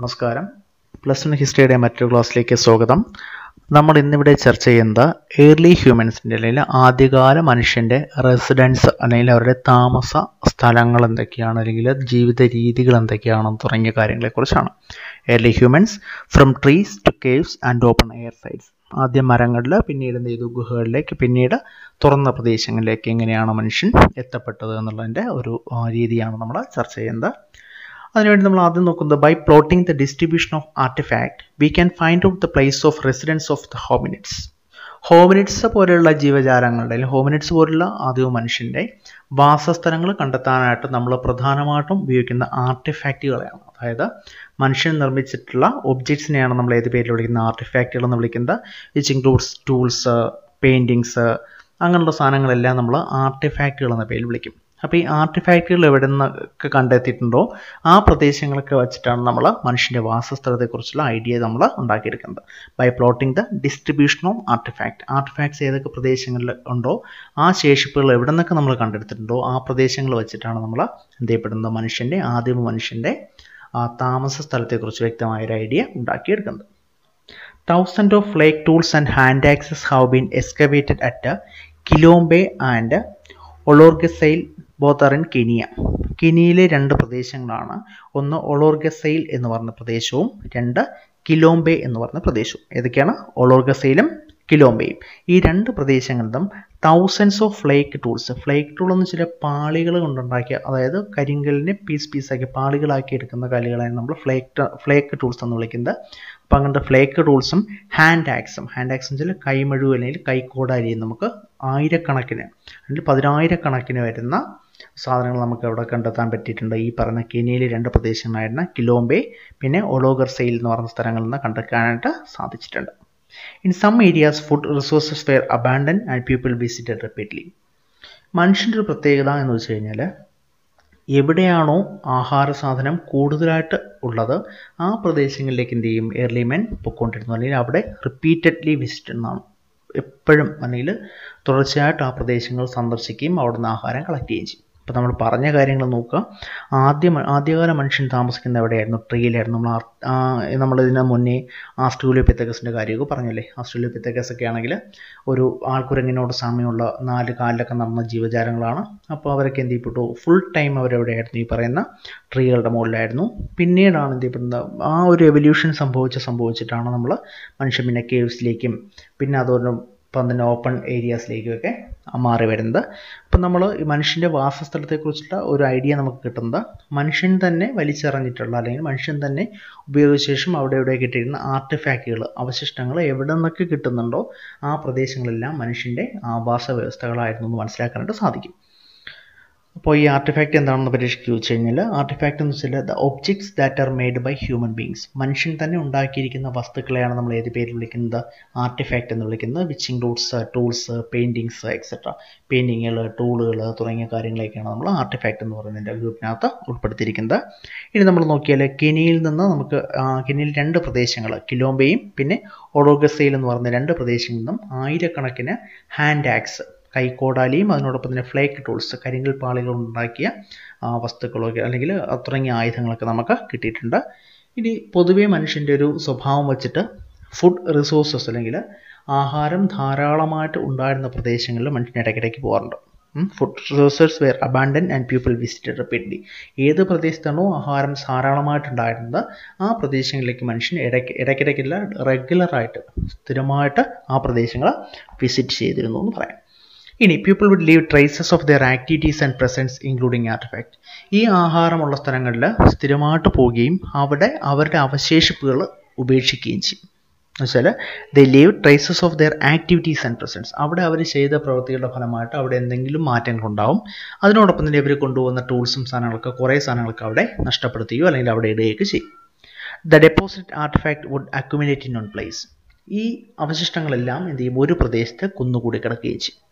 നമസ്കാരം plus one ഹിസ്റ്ററിയുടെ മറ്റൊരു ക്ലാസ്സിലേക്ക് സ്വാഗതം നമ്മൾ ഇന്നിവിടെ ചർച്ച ചെയ്യുന്നത് ഏർലി ഹ്യൂമൻസിൻ്റെ അല്ലെങ്കിൽ ആദ്യകാല മനുഷ്യൻ്റെ റെസിഡൻസ് അല്ലെങ്കിൽ അവരുടെ താമസ സ്ഥലങ്ങൾ എന്തൊക്കെയാണ് അല്ലെങ്കിൽ ജീവിത രീതികൾ എന്തൊക്കെയാണെന്ന് തുടങ്ങിയ കാര്യങ്ങളെക്കുറിച്ചാണ് early humans from trees to caves and open air sides ആദ്യം മരങ്ങളിൽ പിന്നീട് എന്ത് ചെയ്തു ഗുഹകളിലേക്ക് പിന്നീട് തുറന്ന പ്രദേശങ്ങളിലേക്ക് എങ്ങനെയാണ് മനുഷ്യൻ എത്തപ്പെട്ടത് എന്നുള്ളതിൻ്റെ ഒരു ആ, രീതിയാണ് നമ്മൾ ചർച്ച ചെയ്യുന്നത് അതിനുവേണ്ടി നമ്മൾ ആദ്യം നോക്കുന്നത് by plotting the distribution of artifact we can find out the place of residence of the hominids hominids പോലെയുള്ള ജീവജാലങ്ങളുടെ അല്ലെങ്കിൽ ഹോമിനിറ്റ്സ് പോലുള്ള ആദ്യ മനുഷ്യൻ്റെ വാസസ്ഥലങ്ങൾ കണ്ടെത്താനായിട്ട് നമ്മൾ പ്രധാനമായിട്ടും ഉപയോഗിക്കുന്ന ആർട്ടിഫാക്റ്റുകളെയാണ് അതായത് മനുഷ്യൻ നിർമ്മിച്ചിട്ടുള്ള ഒബ്ജക്ട്സിനെയാണ് നമ്മൾ ഏത് പേരിൽ വിളിക്കുന്ന ആർട്ടിഫാക്റ്റുകൾ എന്ന് വിളിക്കുന്നത് വിച്ച് ഇൻക്ലൂഡ്സ് ടൂൾസ് പെയിൻറ്റിങ്സ് അങ്ങനെയുള്ള സാധനങ്ങളെല്ലാം നമ്മൾ ആർട്ടിഫാക്റ്റുകൾ എന്ന പേരിൽ വിളിക്കും അപ്പോൾ ഈ ആർട്ടിഫാക്റ്റുകൾ എവിടെ നിന്നൊക്കെ കണ്ടെത്തിയിട്ടുണ്ടോ ആ പ്രദേശങ്ങളൊക്കെ വെച്ചിട്ടാണ് നമ്മൾ മനുഷ്യൻ്റെ വാസസ്ഥലത്തെക്കുറിച്ചുള്ള ഐഡിയ നമ്മൾ ഉണ്ടാക്കിയെടുക്കുന്നത് by plotting the distribution of artifact artifacts ഏതൊക്കെ പ്രദേശങ്ങളിൽ ഉണ്ടോ ആ ശേഷിപ്പുകൾ എവിടെ നിന്നൊക്കെ നമ്മൾ കണ്ടെടുത്തിട്ടുണ്ടോ ആ പ്രദേശങ്ങൾ വെച്ചിട്ടാണ് നമ്മൾ എന്ത് ചെയ്യപ്പെടുന്നത് മനുഷ്യൻ്റെ ആദിമ മനുഷ്യൻ്റെ ആ താമസ സ്ഥലത്തെക്കുറിച്ച് വ്യക്തമായ ഒരു ഐഡിയ ഉണ്ടാക്കിയെടുക്കുന്നത് thousand of flake tools and hand axes have been excavated at Kilombe and Olorgesailie both are in Kenya കെനിയയിലെ രണ്ട് പ്രദേശങ്ങളാണ് ഒന്ന് ഒളോർഗസൈൽ എന്ന് പറഞ്ഞ പ്രദേശവും രണ്ട് കിലോംബെ എന്ന് പറഞ്ഞ പ്രദേശവും ഏതൊക്കെയാണ് ഒളോർഗസൈലും കിലോംബെയും ഈ രണ്ട് പ്രദേശങ്ങളിലും thousands of flake tools flake tool എന്ന് വെച്ചാൽ പാളികൾ കൊണ്ടുണ്ടാക്കിയ അതായത് കരിങ്കലിനെ പീസ് പീസാക്കി പാളികളാക്കി എടുക്കുന്ന കല്ലുകളാണ് നമ്മൾ ഫ്ലേക്ക് ഫ്ലേക്ക് ടൂൾസ് എന്ന് വിളിക്കുന്നത് അപ്പോൾ അങ്ങനത്തെ ഫ്ലേക്ക് ടൂൾസും ഹാൻഡ് ആക്സും ഹാൻഡ് ആക്സ് എന്ന് വെച്ചാൽ കൈമഴു അല്ലെങ്കിൽ കൈക്കോടാരിയും നമുക്ക് ആയിരക്കണക്കിന് അല്ലെങ്കിൽ പതിനായിരക്കണക്കിന് വരുന്ന സാധനങ്ങൾ നമുക്ക് അവിടെ കണ്ടെത്താൻ പറ്റിയിട്ടുണ്ട് ഈ പറഞ്ഞ കെനിയയിലെ രണ്ട് പ്രദേശങ്ങളായിരുന്ന കിലോംബെ പിന്നെ ഒളോഗർസെയിൽ എന്ന് പറഞ്ഞ സ്ഥലങ്ങളിൽ നിന്ന് കണ്ടെത്താനായിട്ട് സാധിച്ചിട്ടുണ്ട് in some areas food resources were abundant and people visited repeatedly മനുഷ്യൻ്റെ ഒരു പ്രത്യേകത എന്ന് വെച്ച് കഴിഞ്ഞാൽ എവിടെയാണോ ആഹാര സാധനം കൂടുതലായിട്ട് ഉള്ളത് ആ പ്രദേശങ്ങളിലേക്ക് എന്ത് ചെയ്യും എർലി മെൻ പൊയ്ക്കൊണ്ടിരുന്നു അല്ലെങ്കിൽ അവിടെ റിപ്പീറ്റഡ്ലി വിസിറ്റ് എന്നാണ് എപ്പോഴും അല്ലെങ്കിൽ തുടർച്ചയായിട്ട് ആ പ്രദേശങ്ങൾ സന്ദർശിക്കുകയും അവിടുന്ന് ആഹാരം കളക്ട് ചെയ്യുകയും ചെയ്യും അപ്പോൾ നമ്മൾ പറഞ്ഞ കാര്യങ്ങൾ നോക്കുക ആദ്യ ആദ്യകാല മനുഷ്യൻ താമസിക്കുന്ന എവിടെയായിരുന്നു ട്രീയിലായിരുന്നു നമ്മൾ ആർ- ആ, നമ്മളിതിന് മുന്നേ ആസ്ട്രേലിയോപിത്തക്കസിൻ്റെ കാര്യമൊക്കെ പറഞ്ഞല്ലേ ആസ്ട്രേലിയോപിത്തക്കസ് ഒക്കെ ആണെങ്കിൽ ഒരു ആൾക്കുരങ്ങിനോട് സാമ്യമുള്ള നാല് കാലിലൊക്കെ നടന്ന ജീവജാലങ്ങളാണ് അപ്പോൾ അവരൊക്കെ എന്ത് ചെയ്യപ്പെട്ടു ഫുൾ ടൈം അവരെവിടെയായിരുന്നു ഈ പറയുന്ന ട്രീകളുടെ മുകളിലായിരുന്നു പിന്നീടാണ് എന്ത് ചെയ്യപ്പെടുന്നത് ആ ഒരു എവല്യൂഷൻ സംഭവിച്ച് സംഭവിച്ചിട്ടാണ് നമ്മൾ മനുഷ്യൻ പിന്നെ കേവ്സിലേക്കും പിന്നെ അതുപോലെ ഇപ്പം തന്നെ ഓപ്പൺ ഏരിയാസിലേക്കൊക്കെ മാറി വരുന്നത് അപ്പം നമ്മൾ ഈ മനുഷ്യൻ്റെ വാസസ്ഥലത്തെക്കുറിച്ചുള്ള ഒരു ഐഡിയ നമുക്ക് കിട്ടുന്നത് മനുഷ്യൻ തന്നെ വലിച്ചെറിഞ്ഞിട്ടുള്ള അല്ലെങ്കിൽ മനുഷ്യൻ തന്നെ ഉപയോഗിച്ച ശേഷം അവിടെ ഇവിടെ കിട്ടിയിരുന്ന ആർട്ടിഫാക്റ്റുകൾ അവശിഷ്ടങ്ങൾ എവിടെ നിന്നൊക്കെ കിട്ടുന്നുണ്ടോ ആ പ്രദേശങ്ങളെല്ലാം മനുഷ്യൻ്റെ ആവാസ വ്യവസ്ഥകളായിരുന്നു എന്ന് മനസ്സിലാക്കാനായിട്ട് സാധിക്കും അപ്പോൾ ഈ ആർട്ടിഫാക്റ്റ് എന്താണെന്ന് പരീക്ഷയ്ക്ക് ചോദിച്ചു കഴിഞ്ഞാൽ ആർട്ടിഫാക്റ്റ് എന്ന് വെച്ചാൽ the objects that are made by human beings മനുഷ്യൻ തന്നെ ഉണ്ടാക്കിയിരിക്കുന്ന വസ്തുക്കളെയാണ് നമ്മൾ ഏത് പേരിൽ വിളിക്കുന്നത് ആർട്ടിഫാക്റ്റ് എന്ന് വിളിക്കുന്നത് which includes tools paintings etcetera പെയിൻറ്റിങ്ങുകൾ ടൂളുകൾ തുടങ്ങിയ കാര്യങ്ങളൊക്കെയാണ് നമ്മൾ ആർട്ടിഫാക്റ്റ് എന്ന് പറയുന്നതിൻ്റെ ഗ്രൂപ്പിനകത്ത് ഉൾപ്പെടുത്തിയിരിക്കുന്നത് ഇനി നമ്മൾ നോക്കിയാൽ കെനിയിൽ നിന്ന് നമുക്ക് ആ, കെനിയിൽ രണ്ട് പ്രദേശങ്ങൾ കിലോംബയും പിന്നെ ഒളോഗസയിൽ എന്ന് പറയുന്ന രണ്ട് പ്രദേശങ്ങളിൽ നിന്നും ആയിരക്കണക്കിന് ഹാൻഡ് ആക്സ് കൈക്കോടാലിയും അതിനോടൊപ്പം തന്നെ ഫ്ലേക്ക് ടൂൾസ് കരിങ്കൽ പാളികൾ ഉണ്ടാക്കിയ ആ, വസ്തുക്കളൊക്കെ അല്ലെങ്കിൽ തുടങ്ങിയ ആയുധങ്ങളൊക്കെ നമുക്ക് കിട്ടിയിട്ടുണ്ട് ഇനി പൊതുവേ മനുഷ്യൻ്റെ ഒരു സ്വഭാവം വെച്ചിട്ട് ഫുഡ് റിസോഴ്സസ് അല്ലെങ്കിൽ ആഹാരം ധാരാളമായിട്ട് ഉണ്ടായിരുന്ന പ്രദേശങ്ങളിൽ മനുഷ്യൻ ഇടയ്ക്കിടയ്ക്ക് പോകാറുണ്ട് food resources were abundant and people visited repeatedly ഏത് പ്രദേശത്താണോ ആഹാരം ധാരാളമായിട്ടുണ്ടായിരുന്നത് ആ പ്രദേശങ്ങളിലേക്ക് മനുഷ്യൻ ഇടയ്ക്ക് ഇടയ്ക്കിടയ്ക്കില്ല റെഗുലറായിട്ട് സ്ഥിരമായിട്ട് ആ പ്രദേശങ്ങൾ വിസിറ്റ് ചെയ്തിരുന്നു എന്ന് പറയാം ഇനി people would leave traces of their activities and presence including artifact ഈ ആഹാരമുള്ള സ്ഥലങ്ങളിൽ സ്ഥിരമായിട്ട് പോവുകയും അവിടെ അവരുടെ അവശേഷിപ്പുകൾ ഉപേക്ഷിക്കുകയും ചെയ്യും എന്നുവെച്ചാൽ they leave traces of their activities and presence അവിടെ അവർ ചെയ്ത പ്രവൃത്തികളുടെ ഫലമായിട്ട് അവിടെ എന്തെങ്കിലും മാറ്റങ്ങൾ ഉണ്ടാവും അതിനോടൊപ്പം തന്നെ ഇവർ കൊണ്ടുപോകുന്ന ടൂൾസും സാധനങ്ങളൊക്കെ കുറേ സാധനങ്ങളൊക്കെ അവിടെ നഷ്ടപ്പെടുത്തുകയോ അല്ലെങ്കിൽ അവിടെ ഇടുകയൊക്കെ ചെയ്യും the deposit artifact would accumulate in on place ഈ അവശിഷ്ടങ്ങളെല്ലാം എന്ത് ചെയ്യും ഒരു പ്രദേശത്ത് കുന്നുകൂടി കിടക്കുകയും ചെയ്യും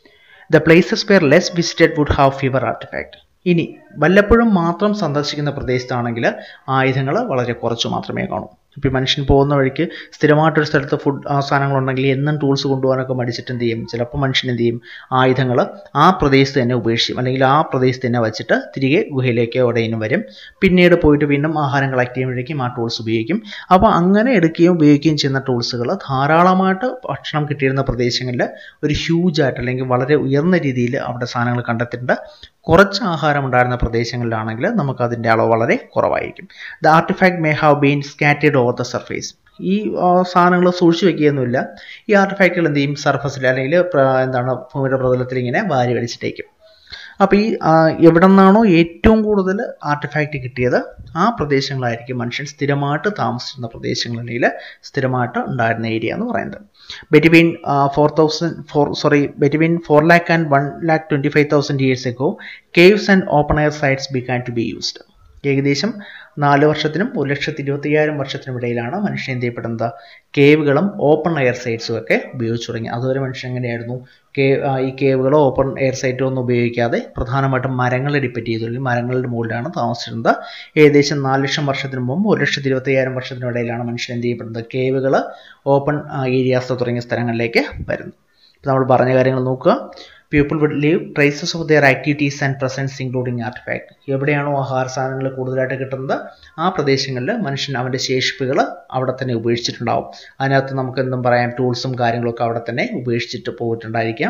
the places where less visited would have fewer artifact ഇനി വല്ലപ്പോഴും മാത്രം സന്ദർശിക്കുന്ന പ്രദേശത്താണെങ്കിൽ ആയുധങ്ങൾ വളരെ കുറച്ച് മാത്രമേ കാണൂ ഇപ്പോൾ മനുഷ്യൻ പോകുന്ന വഴിക്ക് സ്ഥിരമായിട്ടൊരു സ്ഥലത്ത് ഫുഡ് സാധനങ്ങളുണ്ടെങ്കിൽ എന്നും ടൂൾസ് കൊണ്ടുപോകാനൊക്കെ മടിച്ചിട്ട് എന്ത് ചെയ്യും ചിലപ്പോൾ മനുഷ്യൻ എന്ത് ചെയ്യും ആയുധങ്ങൾ ആ പ്രദേശത്ത് തന്നെ ഉപേക്ഷിക്കും അല്ലെങ്കിൽ ആ പ്രദേശത്ത് തന്നെ വെച്ചിട്ട് തിരികെ ഗുഹയിലേക്ക് എവിടെയും വരും പിന്നീട് പോയിട്ട് വീണ്ടും ആഹാരം കളക്ട് ചെയ്യുമ്പോഴേക്കും ആ ടൂൾസ് ഉപയോഗിക്കും അപ്പോൾ അങ്ങനെ എടുക്കുകയും ഉപയോഗിക്കുകയും ചെയ്യുന്ന ടൂൾസുകൾ ധാരാളമായിട്ട് ഭക്ഷണം കിട്ടിയിരുന്ന പ്രദേശങ്ങളിൽ ഒരു ഹ്യൂജ് ആയിട്ട് അല്ലെങ്കിൽ വളരെ ഉയർന്ന രീതിയിൽ അവിടെ സാധനങ്ങൾ കണ്ടെത്തിയിട്ടുണ്ട് കുറച്ച് ആഹാരം ഉണ്ടായിരുന്ന പ്രദേശങ്ങളിലാണെങ്കിൽ നമുക്ക് അതിൻ്റെ അളവ് വളരെ കുറവായിരിക്കും the artifact may have been scattered over the surface ഈ സാധനങ്ങൾ സൂക്ഷിച്ചു വെക്കുകയൊന്നുമില്ല ഈ ആർട്ടിഫാക്റ്റുകൾ എന്ത് ചെയ്യും സർഫസിൽ അല്ലെങ്കിൽ എന്താണ് ഭൂമിയുടെ പ്രതലത്തിൽ ഇങ്ങനെ വാരി വലിച്ചിട്ടേക്കും അപ്പോൾ ഈ എവിടെ നിന്നാണോ ഏറ്റവും കൂടുതൽ ആർട്ടിഫാക്റ്റ് കിട്ടിയത് ആ പ്രദേശങ്ങളായിരിക്കും മനുഷ്യൻ സ്ഥിരമായിട്ട് താമസിച്ചിരുന്ന പ്രദേശങ്ങൾ അല്ലെങ്കിൽ സ്ഥിരമായിട്ട് ഉണ്ടായിരുന്ന ഏരിയ എന്ന് പറയുന്നത് between four thousand four sorry between four lakh and one lakh twenty five thousand years echo caves and open air sites began to be used ഏകദേശം നാല് വർഷത്തിനും ഒരു ലക്ഷത്തി ഇരുപത്തി അയ്യായിരം വർഷത്തിനും ഇടയിലാണ് മനുഷ്യൻ എന്ത് ചെയ്യപ്പെടുന്നത് കേവുകളും ഓപ്പൺ എയർ സൈറ്റ്സും ഒക്കെ ഉപയോഗിച്ചു തുടങ്ങി അതുവരെ മനുഷ്യൻ എങ്ങനെയായിരുന്നു കേ ഈ കേവുകളോ ഓപ്പൺ എയർ സൈറ്റോ ഒന്നും ഉപയോഗിക്കാതെ പ്രധാനമായിട്ടും മരങ്ങളെ ഡിപ്പെൻഡ് ചെയ്തു മരങ്ങളുടെ മുകളിലാണ് താമസിച്ചിരുന്നത് ഏകദേശം നാല് ലക്ഷം വർഷത്തിന് മുമ്പ് ഒരു ലക്ഷത്തി ഇരുപത്തി അയ്യായിരം വർഷത്തിനിടയിലാണ് മനുഷ്യൻ എന്ത് ചെയ്യപ്പെടുന്നത് കേവുകൾ ഓപ്പൺ ഏരിയാസ് തുടങ്ങിയ സ്ഥലങ്ങളിലേക്ക് വരുന്നത് ഇപ്പോൾ നമ്മൾ പറഞ്ഞ കാര്യങ്ങൾ നോക്കുക people would leave traces of their activities and presence including artifact എവിടെയാണോ ആഹാര സാധനങ്ങൾ കൂടുതലായിട്ട് കിട്ടുന്നത് ആ പ്രദേശങ്ങളിൽ മനുഷ്യൻ അവൻ്റെ ശേഷിപ്പുകൾ അവിടെ തന്നെ ഉപേക്ഷിച്ചിട്ടുണ്ടാവും അതിനകത്ത് നമുക്ക് എന്തും പറയാം ടൂൾസും കാര്യങ്ങളൊക്കെ അവിടെ തന്നെ ഉപേക്ഷിച്ചിട്ട് പോയിട്ടുണ്ടായിരിക്കാം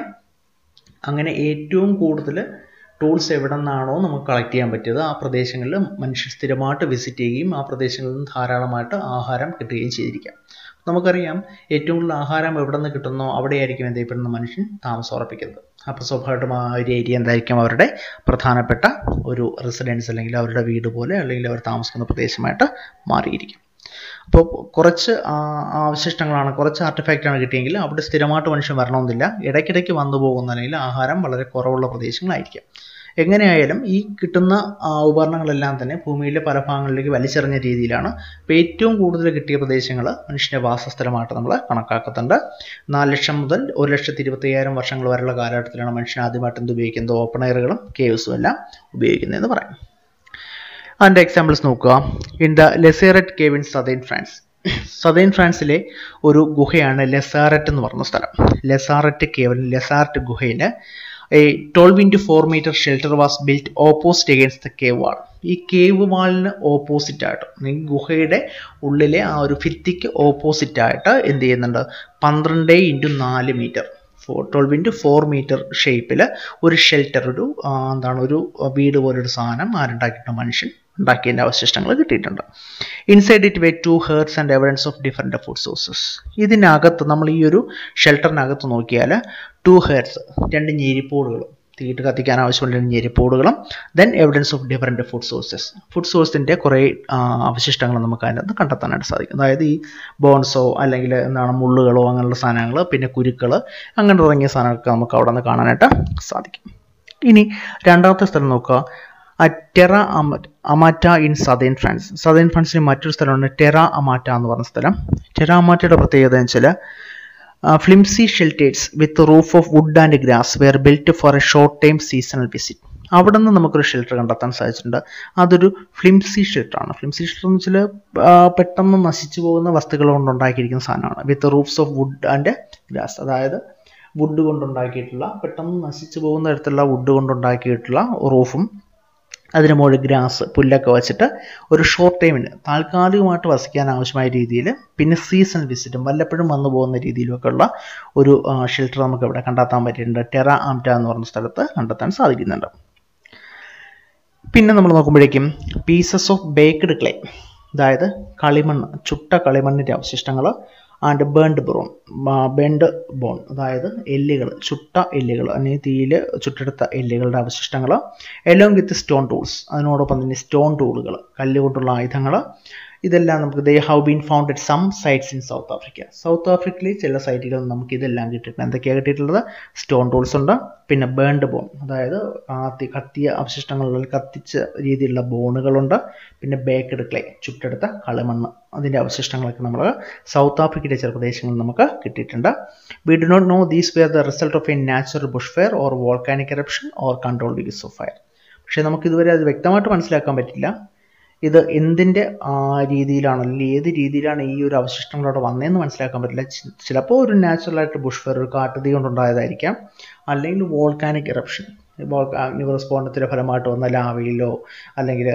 അങ്ങനെ ഏറ്റവും കൂടുതൽ ടൂൾസ് എവിടെ നിന്നാണോ നമുക്ക് കളക്ട് ചെയ്യാൻ പറ്റിയത് ആ പ്രദേശങ്ങളിൽ മനുഷ്യർ സ്ഥിരമായിട്ട് വിസിറ്റ് ചെയ്യുകയും ആ പ്രദേശങ്ങളിൽ നിന്ന് ധാരാളമായിട്ട് ആഹാരം കിട്ടുകയും ചെയ്തിരിക്കാം നമുക്കറിയാം ഏറ്റവും കൂടുതൽ ആഹാരം എവിടെ നിന്ന് കിട്ടുന്നോ അവിടെയായിരിക്കും എന്ത് ചെയ്യപ്പെടുന്ന മനുഷ്യൻ താമസം ഉറപ്പിക്കുന്നത് അപ്പോൾ സ്വാഭാവികമായിട്ടും ആ ഒരു ഏരിയ എന്തായിരിക്കും അവരുടെ പ്രധാനപ്പെട്ട ഒരു റെസിഡൻസ് അല്ലെങ്കിൽ അവരുടെ വീട് പോലെ അല്ലെങ്കിൽ അവർ താമസിക്കുന്ന പ്രദേശമായിട്ട് മാറിയിരിക്കും അപ്പോൾ കുറച്ച് അവശിഷ്ടങ്ങളാണ് കുറച്ച് ആർട്ടിഫാക്റ്റാണ് കിട്ടിയെങ്കിൽ അവിടെ സ്ഥിരമായിട്ട് മനുഷ്യൻ വരണമെന്നില്ല ഇടയ്ക്കിടയ്ക്ക് വന്നു പോകുന്ന അല്ലെങ്കിൽ ആഹാരം വളരെ കുറവുള്ള പ്രദേശങ്ങളായിരിക്കാം എങ്ങനെയായാലും ഈ കിട്ടുന്ന ഉപകരണങ്ങളെല്ലാം തന്നെ ഭൂമിയിലെ പല ഭാഗങ്ങളിലേക്ക് വലിച്ചെറിഞ്ഞ രീതിയിലാണ് ഇപ്പോൾ ഏറ്റവും കൂടുതൽ കിട്ടിയ പ്രദേശങ്ങൾ മനുഷ്യൻ്റെ വാസസ്ഥലമായിട്ട് നമ്മൾ കണക്കാക്കുന്നുണ്ട് നാല് ലക്ഷം മുതൽ ഒരു ലക്ഷത്തി ഇരുപത്തി അയ്യായിരം വർഷങ്ങൾ വരെയുള്ള കാലഘട്ടത്തിലാണ് മനുഷ്യൻ ആദ്യമായിട്ട് എന്ത് ഉപയോഗിക്കുന്നത് ഓപ്പൺ എയറുകളും കേവ്സും എല്ലാം ഉപയോഗിക്കുന്നതെന്ന് പറയും അതിൻ്റെ എക്സാമ്പിൾസ് നോക്കുക in the Lazaret cave in southern France southern ഫ്രാൻസിലെ ഒരു ഗുഹയാണ് ലെസാററ്റ് എന്ന് പറഞ്ഞ സ്ഥലം ലെസാററ്റ് കേവ് ലെസാററ്റ് ഗുഹയിൽ a twelve into four metre shelter was built opposite against the cave wall ഈ കേവ് വാളിന് ഓപ്പോസിറ്റ് ആയിട്ട് ഈ ഗുഹയുടെ ഉള്ളിലെ ആ ഒരു ഭിത്തിക്ക് ഓപ്പോസിറ്റ് ആയിട്ട് എന്ത് ചെയ്യുന്നുണ്ട് പന്ത്രണ്ട് ഇൻറ്റു നാല് metre four twelve into four metre ഷേപ്പിൽ ഒരു ഷെൽട്ടർ ഒരു എന്താണ് ഒരു വീട് പോലൊരു സാധനം ആരുണ്ടാക്കിയിട്ടുണ്ട് മനുഷ്യൻ ഉണ്ടാക്കിയതിൻ്റെ അവശിഷ്ടങ്ങൾ കിട്ടിയിട്ടുണ്ട് inside it were two hearths and evidence of different food sources ഇതിനകത്ത് നമ്മൾ ഈ ഒരു ഷെൽട്ടറിനകത്ത് നോക്കിയാൽ ടു ഹേർട്സ് രണ്ട് ഞെരിപ്പോടുകളും തീയിട്ട് കത്തിക്കാൻ ആവശ്യമുള്ള ഞെരിപ്പോടുകളും then evidence of different food sources food സോഴ്സിൻ്റെ കുറേ അവശിഷ്ടങ്ങൾ നമുക്ക് അതിനകത്ത് കണ്ടെത്താനായിട്ട് സാധിക്കും അതായത് ഈ ബോൺസോ അല്ലെങ്കിൽ എന്താണ് മുള്ളുകളോ അങ്ങനെയുള്ള സാധനങ്ങൾ പിന്നെ കുരുക്കൾ അങ്ങനെ തുടങ്ങിയ സാധനങ്ങളൊക്കെ നമുക്ക് അവിടെ നിന്ന് കാണാനായിട്ട് സാധിക്കും ഇനി രണ്ടാമത്തെ സ്ഥലം നോക്കുക Terra Amata in southern France southern ഫ്രാൻസിന് മറ്റൊരു സ്ഥലമാണ് ടെറ അമാറ്റ എന്ന് പറഞ്ഞ സ്ഥലം ടെറ അമാറ്റയുടെ പ്രത്യേകത എന്ന് വെച്ചാൽ flimsy shelters with roof of wood and grass were built for a short time seasonal visit അവിടെ നിന്ന് നമുക്കൊരു ഷെൽട്ടർ കണ്ടെത്താൻ സാധിച്ചിട്ടുണ്ട് അതൊരു ഫ്ലിംസി ഷെൽട്ടറാണ് ഫ്ലിംസി ഷെൽട്ടർ എന്ന് വെച്ചാൽ പെട്ടെന്ന് നശിച്ചു പോകുന്ന വസ്തുക്കൾ കൊണ്ട് ഉണ്ടാക്കിയിരിക്കുന്ന സാധനമാണ് with roofs of wood and grass അതായത് വുഡ് കൊണ്ടുണ്ടാക്കിയിട്ടുള്ള പെട്ടെന്ന് നശിച്ചു പോകുന്ന തരത്തിലുള്ള വുഡ് കൊണ്ടുണ്ടാക്കിയിട്ടുള്ള റൂഫും അതിന് മുകളിൽ ഗ്രാസ് പുല്ലൊക്കെ വെച്ചിട്ട് ഒരു ഷോർട്ട് ടൈമിന് താൽക്കാലികമായിട്ട് വസിക്കാൻ ആവശ്യമായ രീതിയിൽ പിന്നെ സീസൺ വിസിറ്റും വല്ലപ്പോഴും വന്നു പോകുന്ന രീതിയിലൊക്കെ ഉള്ള ഒരു ഷെൽട്ടർ നമുക്ക് ഇവിടെ കണ്ടെത്താൻ പറ്റിയിട്ടുണ്ട് ടെറ ആംറ്റ എന്ന് പറഞ്ഞ സ്ഥലത്ത് കണ്ടെത്താൻ സാധിക്കുന്നുണ്ട് പിന്നെ നമ്മൾ നോക്കുമ്പോഴേക്കും പീസസ് ഓഫ് ബേക്ക്ഡ് ക്ലേ അതായത് കളിമണ്ണ് ചുട്ട കളിമണ്ണിൻ്റെ അവശിഷ്ടങ്ങൾ and burned brown burnt bone അതായത് എല്ലുകൾ ചുട്ട എല്ലുകൾ അല്ലെങ്കിൽ തീയിൽ ചുട്ടെടുത്ത എല്ലുകളുടെ അവശിഷ്ടങ്ങൾ എലോങ് വിത്ത് സ്റ്റോൺ ടൂൾസ് അതിനോടൊപ്പം തന്നെ സ്റ്റോൺ ടൂളുകൾ കല്ലുകൊണ്ടുള്ള ആയുധങ്ങൾ ഇതെല്ലാം നമുക്ക് they have been found at some sites in South Africa South ആഫ്രിക്കയിലെ ചില സൈറ്റുകളിൽ നമുക്ക് ഇതെല്ലാം കിട്ടിയിട്ടുണ്ട് എന്തൊക്കെയാണ് കിട്ടിയിട്ടുള്ളത് സ്റ്റോൺ ടൂൾസ് ഉണ്ട് പിന്നെ ബേൺഡ് ബോൺ അതായത് കത്തി കത്തിയ അവശിഷ്ടങ്ങളിൽ കത്തിച്ച രീതിയിലുള്ള ബോണുകളുണ്ട് പിന്നെ ബേക്കഡ് ക്ലേ ചുട്ടെടുത്ത കളിമണ്ണ് അതിൻ്റെ അവശിഷ്ടങ്ങളൊക്കെ നമ്മൾ സൗത്ത് ആഫ്രിക്കയിലെ ചില പ്രദേശങ്ങളിൽ നമുക്ക് കിട്ടിയിട്ടുണ്ട് we do not know these were the result of a natural bush fire or volcanic eruption or controlled use of fire പക്ഷേ നമുക്ക് ഇതുവരെ അത് വ്യക്തമായിട്ട് മനസ്സിലാക്കാൻ പറ്റില്ല ഇത് എന്തിൻ്റെ രീതിയിലാണ് അല്ലെങ്കിൽ ഏത് രീതിയിലാണ് ഈ ഒരു അവശിഷ്ടങ്ങൾ അവിടെ വന്നതെന്ന് മനസ്സിലാക്കാൻ പറ്റില്ല ചി- ചിലപ്പോൾ ഒരു നാച്ചുറലായിട്ട് ബുഷ് ഫയർ ഒരു കാട്ടുതീ കൊണ്ടുണ്ടായതായിരിക്കാം അല്ലെങ്കിൽ വോൾക്കാനിക് ഇറപ്ഷൻ അഗ്നിപ്രസ്ഫോടനത്തിൻ്റെ ഫലമായിട്ട് വന്ന ലാവയിലോ അല്ലെങ്കിൽ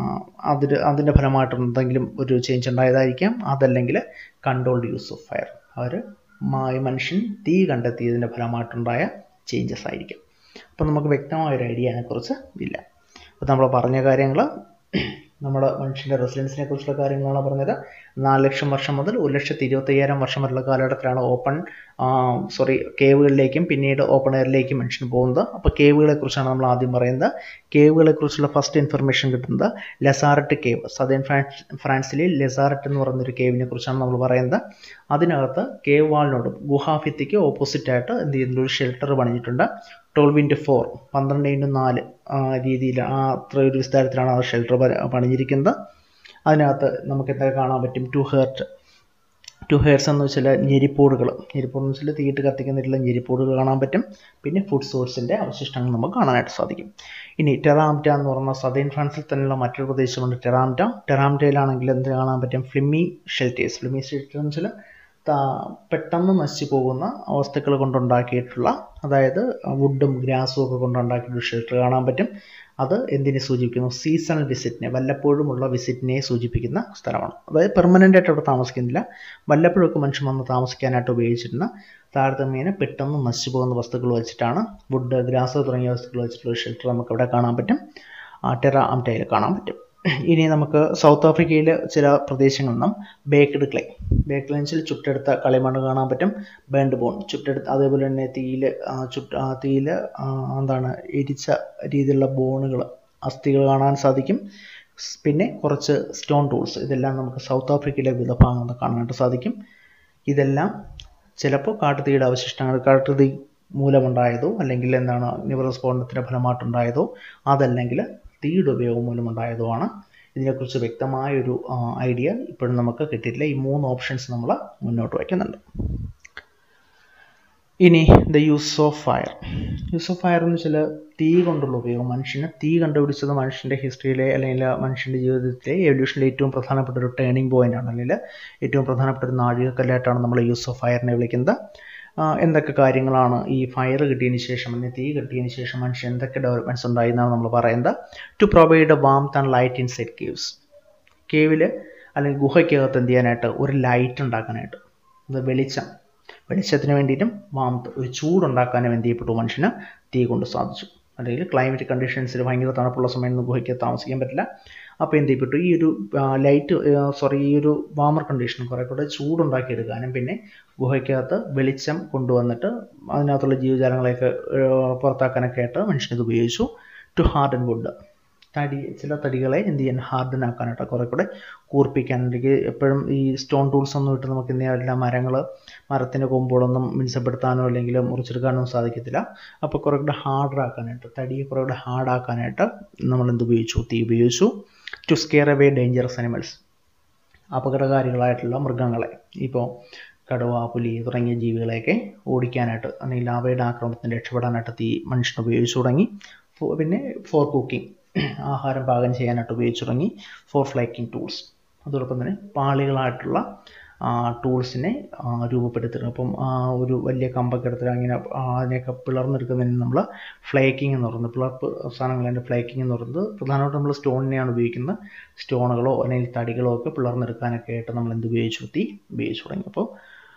അതിൽ അതിൻ്റെ ഫലമായിട്ട് എന്തെങ്കിലും ഒരു ചേഞ്ച് ഉണ്ടായതായിരിക്കാം അതല്ലെങ്കിൽ കൺട്രോൾഡ് യൂസ് ഓഫ് ഫയർ അവർ മനുഷ്യൻ തീ കണ്ടെത്തിയതിൻ്റെ ഫലമായിട്ടുണ്ടായ ചേഞ്ചസ് ആയിരിക്കും അപ്പോൾ നമുക്ക് വ്യക്തമായ ഒരു ഐഡിയ അതിനെക്കുറിച്ച് ഇല്ല അപ്പോൾ നമ്മൾ പറഞ്ഞ കാര്യങ്ങൾ നമ്മുടെ മനുഷ്യൻ്റെ റെസിഡൻസിനെ കുറിച്ചുള്ള കാര്യങ്ങളാണ് പറഞ്ഞത് നാല് ലക്ഷം വർഷം മുതൽ ഒരു ലക്ഷത്തി ഇരുപത്തയ്യായിരം വർഷം വരെയുള്ള കാലഘട്ടത്തിലാണ് ഓപ്പൺ സോറി കേവുകളിലേക്കും പിന്നീട് ഓപ്പൺ എയറിലേക്കും മനുഷ്യൻ പോകുന്നത് അപ്പോൾ കേവുകളെ കുറിച്ചാണ് നമ്മൾ ആദ്യം പറയുന്നത് കേവുകളെ കുറിച്ചുള്ള ഫസ്റ്റ് ഇൻഫർമേഷൻ കിട്ടുന്നത് ലെസാറട്ട് കേവ് സദേൺ ഫ്രാൻസ് ഫ്രാൻസിലെ ലെസാറട്ട് എന്ന് പറയുന്നൊരു കേവിനെ കുറിച്ചാണ് നമ്മൾ പറയുന്നത് അതിനകത്ത് കേവ് വാളിനോട് ഗുഹാഭിത്തിക്ക് ഓപ്പോസിറ്റ് ആയിട്ട് എന്ത് ചെയ്യുന്നുണ്ട് ഒരു ഷെൽട്ടർ പണിഞ്ഞിട്ടുണ്ട് ട്വൽവ് ഇൻറ്റു ഫോർ പന്ത്രണ്ട് ഇൻറ്റു നാല് രീതിയിൽ ആ അത്ര ഒരു വിസ്താരത്തിലാണ് ആ ഷെൽട്ടർ പണിഞ്ഞിരിക്കുന്നത് അതിനകത്ത് നമുക്ക് എന്തൊക്കെ കാണാൻ പറ്റും ടു ഹേർട്ട് ടു ഹെയർസ് എന്ന് വെച്ചാൽ ഞെരിപ്പോടുകൾ ഞെരിപ്പോട് എന്ന് വെച്ചാൽ തീയിട്ട് കത്തിക്കുന്നിട്ടുള്ള ഞെരിപ്പോടുകൾ കാണാൻ പറ്റും പിന്നെ ഫുഡ് സോഴ്സിൻ്റെ അവശിഷ്ടങ്ങൾ നമുക്ക് കാണാനായിട്ട് സാധിക്കും ഇനി ടെറാംറ്റ എന്ന് പറയുന്ന സദേൺ ഫ്രാൻസിൽ തന്നെയുള്ള മറ്റൊരു പ്രദേശമുണ്ട് ടെറാംറ്റ ടെറാംറ്റയിലാണെങ്കിൽ എന്ത് കാണാൻ പറ്റും ഫ്ലിമ്മി ഷെൽറ്റേഴ്സ് ഫ്ലിമ്മി ഷെൽറ്റർ എന്ന് വെച്ചാൽ പെട്ടെന്ന് നശിച്ചു പോകുന്ന വസ്തുക്കൾ കൊണ്ടുണ്ടാക്കിയിട്ടുള്ള അതായത് വുഡും ഗ്രാസും ഒക്കെ കൊണ്ടുണ്ടാക്കിയിട്ടുള്ള ഷെൽട്ടർ കാണാൻ പറ്റും അത് എന്തിനെ സൂചിപ്പിക്കുന്നു സീസണൽ വിസിറ്റിനെ വല്ലപ്പോഴുമുള്ള വിസിറ്റിനെ സൂചിപ്പിക്കുന്ന സ്ഥലമാണ് അതായത് പെർമനൻ്റ് ആയിട്ട് അവിടെ താമസിക്കുന്നില്ല വല്ലപ്പോഴൊക്കെ മനുഷ്യൻ വന്ന് താമസിക്കാനായിട്ട് ഉപയോഗിച്ചിരുന്ന താരതമ്യേന പെട്ടെന്ന് നശിച്ചു പോകുന്ന വസ്തുക്കൾ വെച്ചിട്ടാണ് വുഡ് ഗ്രാസ് തുടങ്ങിയ വസ്തുക്കൾ വെച്ചിട്ടുള്ള ഷെൽട്ടർ നമുക്ക് അവിടെ കാണാൻ പറ്റും ടെറ ആംറ്റയിൽ കാണാൻ പറ്റും ഇനി നമുക്ക് സൗത്ത് ആഫ്രിക്കയിലെ ചില പ്രദേശങ്ങളിൽ നിന്നും ബേക്ക്ഡ് ക്ലേ ബേക്ക്ഡ് വെച്ചാൽ ചുട്ടെടുത്ത കളിമണ്ണ് കാണാൻ പറ്റും ബേൺഡ് ബോൺ ചുട്ടെടുത്ത് അതേപോലെ തന്നെ തീയിൽ ചുട്ട് തീയിൽ എന്താണ് എരിച്ച രീതിയിലുള്ള ബോണുകൾ അസ്ഥികൾ കാണാൻ സാധിക്കും പിന്നെ കുറച്ച് സ്റ്റോൺ ടൂൾസ് ഇതെല്ലാം നമുക്ക് സൗത്ത് ആഫ്രിക്കയിലെ വിവിധ ഭാഗങ്ങളിൽ കാണാനായിട്ട് സാധിക്കും ഇതെല്ലാം ചിലപ്പോൾ കാട്ടുതീയുടെ അവശിഷ്ടങ്ങൾ കാട്ടുതീ മൂലമുണ്ടായതോ അല്ലെങ്കിൽ എന്താണ് അഗ്നിപ്രസ്ഫോടനത്തിൻ്റെ ഫലമായിട്ടുണ്ടായതോ അതല്ലെങ്കിൽ തീയുടെ ഉപയോഗം മൂലമുണ്ടായതോ ആണ് ഇതിനെക്കുറിച്ച് വ്യക്തമായൊരു ഐഡിയ ഇപ്പോഴും നമുക്ക് കിട്ടിയിട്ടില്ല ഈ മൂന്ന് ഓപ്ഷൻസ് നമ്മൾ മുന്നോട്ട് വയ്ക്കുന്നുണ്ട് ഇനി the use of fire use of fire എന്ന് വെച്ചാൽ തീ കൊണ്ടുള്ള ഉപയോഗം മനുഷ്യന് തീ കണ്ടുപിടിച്ചത് മനുഷ്യൻ്റെ ഹിസ്റ്ററിയിലെ അല്ലെങ്കിൽ മനുഷ്യൻ്റെ ജീവിതത്തിലെ എവല്യൂഷനിലെ ഏറ്റവും പ്രധാനപ്പെട്ട ഒരു ടേണിംഗ് പോയിന്റ് ആണ് അല്ലെങ്കിൽ ഏറ്റവും പ്രധാനപ്പെട്ട ഒരു നാഴികക്കല്ലായിട്ടാണ് നമ്മൾ യൂസ് ഓഫ് ഫയറിനെ വിളിക്കുന്നത് എന്തൊക്കെ കാര്യങ്ങളാണ് ഈ ഫയർ കിട്ടിയതിന് ശേഷം അല്ലെങ്കിൽ തീ കിട്ടിയതിന് ശേഷം മനുഷ്യൻ എന്തൊക്കെ ഡെവലപ്മെൻറ്റ്സ് ഉണ്ടായി എന്നാണ് നമ്മൾ പറയുന്നത് to provide warmth and light in set caves കേവിൽ അല്ലെങ്കിൽ ഗുഹയ്ക്കകത്ത് എന്ത് ചെയ്യാനായിട്ട് ഒരു ലൈറ്റ് ഉണ്ടാക്കാനായിട്ട് അത് വെളിച്ചം വെളിച്ചത്തിന് വേണ്ടിയിട്ടും വാംത്ത് ഒരു ചൂടുണ്ടാക്കാനും എന്ത് ചെയ്യപ്പെട്ടു മനുഷ്യന് തീ കൊണ്ട് സാധിച്ചു അല്ലെങ്കിൽ ക്ലൈമറ്റ് കണ്ടീഷൻസിൽ ഭയങ്കര തണുപ്പുള്ള സമയം ഗുഹയ്ക്ക് താമസിക്കാൻ പറ്റില്ല അപ്പോൾ എന്ത് ചെയ്യപ്പെട്ടു ഈ ഒരു ലൈറ്റ് സോറി ഈ ഒരു വാമർ കണ്ടീഷൻ കുറേ കൂടെ ചൂടുണ്ടാക്കിയെടുക്കാനും പിന്നെ ഗുഹയ്ക്കകത്ത് വെളിച്ചം കൊണ്ടുവന്നിട്ട് അതിനകത്തുള്ള ജീവജാലങ്ങളെയൊക്കെ പുറത്താക്കാനൊക്കെ ആയിട്ട് മനുഷ്യനിത് ഉപയോഗിച്ചു ടു ഹാർഡൻ വുഡ് തടി ചില തടികളെ എന്ത് ചെയ്യാൻ ഹാർഡൻ ആക്കാനായിട്ട് കുറേ കൂടെ കൂർപ്പിക്കാൻ അല്ലെങ്കിൽ എപ്പോഴും ഈ സ്റ്റോൺ ടൂൾസ് ഒന്നും ഇട്ട് നമുക്ക് ഇന്ന് എല്ലാ മരങ്ങൾ മരത്തിൻ്റെ കൊമ്പുകളൊന്നും മിനുസപ്പെടുത്താനോ അല്ലെങ്കിൽ മുറിച്ചെടുക്കാനോ സാധിക്കത്തില്ല അപ്പോൾ കുറേ കൂടെ ഹാർഡർ ആക്കാനായിട്ട് തടിയെ കുറേ കൂടെ ഹാർഡ് ആക്കാനായിട്ട് നമ്മൾ എന്ത് ഉപയോഗിച്ചു തീ ഉപയോഗിച്ചു to scare away dangerous animals അപകടകാരികളായിട്ടുള്ള മൃഗങ്ങളെ ഇപ്പോൾ കടുവ പുലി തുടങ്ങിയ ജീവികളെയൊക്കെ ഓടിക്കാനായിട്ട് അല്ലെങ്കിൽ അവയുടെ ആക്രമണത്തിന് രക്ഷപ്പെടാനായിട്ട് തീ മനുഷ്യൻ ഉപയോഗിച്ചു തുടങ്ങി പിന്നെ ഫോർ കുക്കിംഗ് ആഹാരം പാകം ചെയ്യാനായിട്ട് ഉപയോഗിച്ചു തുടങ്ങി ഫോർ ഫ്ലൈക്കിംഗ് ടൂൾസ് അതോടൊപ്പം തന്നെ പാളികളായിട്ടുള്ള ടൂൾസിനെ രൂപപ്പെടുത്തുക അപ്പം ഒരു വലിയ കമ്പൊക്കെ എടുത്തിട്ട് അങ്ങനെ അതിനെയൊക്കെ പിളർന്നെടുക്കുന്നതിന് നമ്മൾ ഫ്ലേക്കിംഗ് എന്ന് പറയുന്നത് പിളർപ്പ് സാധനങ്ങളതിൻ്റെ ഫ്ലേക്കിംഗ് എന്ന് പറയുന്നത് പ്രധാനമായിട്ടും നമ്മൾ സ്റ്റോണിനെയാണ് ഉപയോഗിക്കുന്നത് സ്റ്റോണുകളോ അല്ലെങ്കിൽ തടികളോ ഒക്കെ പിളർന്നെടുക്കാനൊക്കെ ആയിട്ട് നമ്മൾ എന്ത് ഉപയോഗിച്ചു തീ ഉപയോഗിച്ചു തുടങ്ങി അപ്പോൾ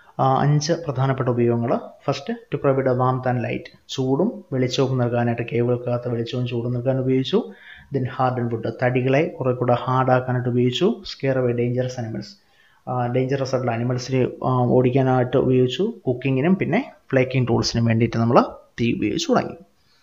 അഞ്ച് പ്രധാനപ്പെട്ട ഉപയോഗങ്ങൾ first to provide warmth and light ചൂടും വെളിച്ചവും നൽകാനായിട്ട് കേബിൾക്കകത്ത് വെളിച്ചവും ചൂടും നൽകാൻ ഉപയോഗിച്ചു ദെൻ ഹാർഡ് ആൻഡ് വുഡ് തടികളെ കുറേ കൂടെ ഹാർഡാക്കാനായിട്ട് ഉപയോഗിച്ചു scare away dangerous animals dangerous ആയിട്ടുള്ള അനിമൽസിനെ ഓടിക്കാനായിട്ട് ഉപയോഗിച്ചു കുക്കിങ്ങിനും പിന്നെ ഫ്ലേക്കിംഗ് ടൂൾസിനും വേണ്ടിയിട്ട് നമ്മൾ തീ ഉപയോഗിച്ച് തുടങ്ങി